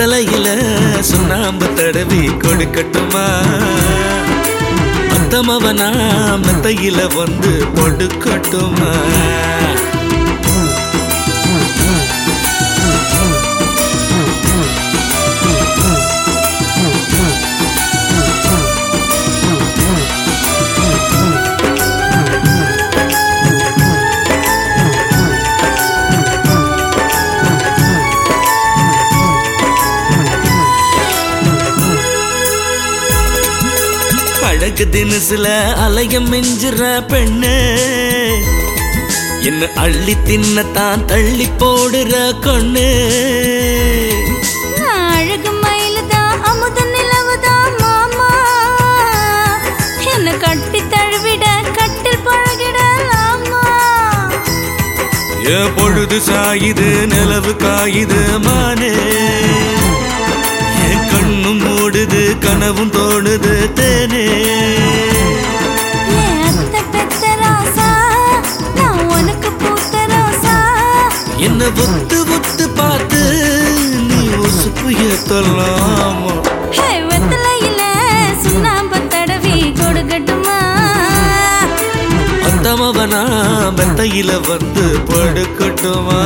வெத்தலையில சுண்ணாம்பு தடவி கொடுக்கட்டுமா மத்தமவனா மெத்தையில வந்து கொடுக்கட்டுமா அழகு தினசுல அலையம் மிஞ்சுற பெண்ணு என்ன அள்ளி தின்னத்தான் தள்ளி போடுற கண்ணு நான் அழகு மயிலுதான் அமுத நிலவுதான் மாமா என்ன கட்டி தழுவிட கட்டில் பழகிடலாமா என் பொழுது சாயுது நிலவு காயுது மானே என் கண்ணும் மூடுது கனவும் தோணுது தேனே என் அத்தை பெத்த ராசா நான் உனக்கு பூத்த ரோசா என்ன ஒத்து ஒத்து பார்த்து நீ உசுப்பு ஏத்தலாமா ஹே வெத்தலையில சுண்ணாம்பு தடவி கொடுக்கட்டுமா அந்தமவனா மெத்தையில வந்து படுக்கட்டுமா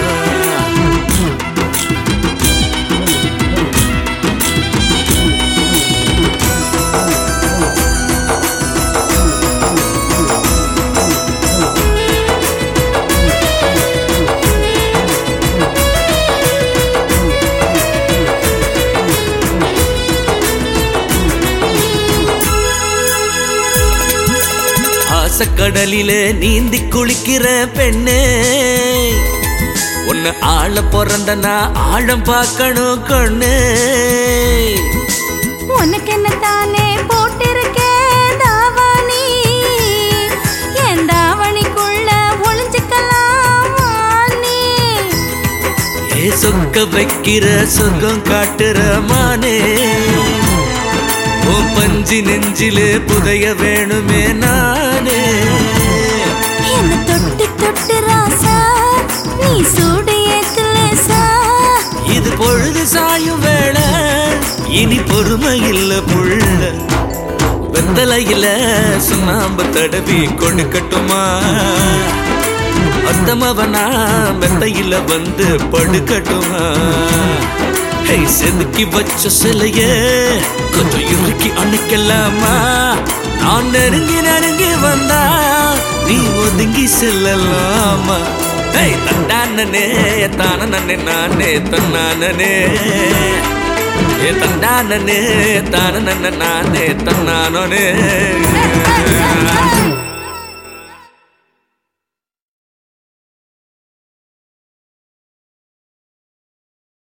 ஆசக்கடலிலே நீந்தி குளிக்கிற பெண்ணே உன்னை ஆள பிறந்தனா ஆழம் பார்க்கணும் கண்ணே உனக்கு என்ன தானே போட்டிருக்கேன் தாவாணி என் தாவணிக்குள்ள ஒளிஞ்சுக்கலாமா நீ ஏ சொக்க வைக்கிற சொர்க்கம் காட்டுற மானே உன் பஞ்சு நெஞ்சிலே புதைய வேணுமே நானே என்ன தொட்டு தொட்டு ராசா நீ சூடு ஏத்துலேசா இது பொழுது சாயும் வேளை இனி பொறுமை இல்ல புள்ள வெத்தலையில சுண்ணாம்பு தடவி கொடுக்கட்டுமா அந்தமவனா மெத்தையில வந்து படுக்கட்டுமா ஹே செதுக்கி வச்ச சிலைய கொஞ்சம் இறுக்கி அணைக்கலாமா நான் நெருங்கி நெருங்கி வந்தா நீ ஒதுங்கி செல்லலாமா ஹே தண்டானனே தான நன்னே நானே தன்னானனே ஏ தண்டானனே தான நன்ன நானே தன்னானே